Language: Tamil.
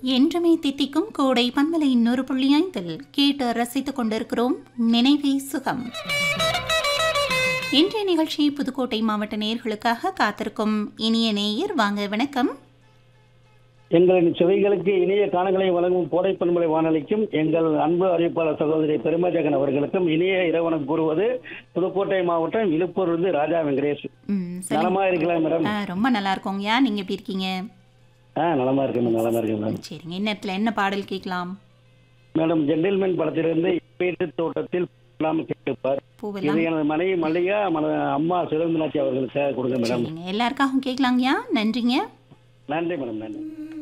என்றுமே தித்திக்கும் கோடை பண்பலை இன்னொரு புள்ளி ஐந்தில் கேட்டு ரசித்துக் கொண்டிருக்கிறோம் நினைவே சுகம் இன்றைய நிகழ்ச்சி புதுக்கோட்டை மாவட்ட நேயர்களுக்காக காத்திருக்கும் இனிய நேயர் வாங்க வணக்கம் எங்களின் செவிகளுக்கு இனிய காணங்களை வழங்கும் கோடை பண்பலை வானொலிக்கும் எங்கள் அன்பு அறிவிப்பாளர் சகோதரி பெருமஜகன் அவர்களுக்கும் இனிய இரவணம் கூறுவது புதுக்கோட்டை மாவட்டம் இழுப்பூர்ந்து ராஜா வெங்கடேஷ் ம், சொல்லுங்க. நலமா இருக்கலாம் மேடம் ஆ, ரொம்ப நல்லா இருக்கோங்கய்யா நீங்க எப்படி இருக்கீங்க ஆ நலமா இருக்கேன் மேடம், நலமா இருக்கேன் மேடம் சரிங்க இந்நேரத்தில் என்ன பாடல் கேட்கலாம் மேடம் ஜென்டில்மேன் படத்திலிருந்து வீட்டு தோட்டத்தில் இல்லாம கேட்டுப்பார் இது பூவெல்லாம் எனது மனைவி மல்லிகா மன அம்மா சுரேந்திரநாச்சி அவர்களுக்காக கொடுங்க மேடம் சரிங்க எல்லாருக்காகவும் கேட்கலாங்கய்யா நன்றிங்க நன்றி மேடம் நன்றி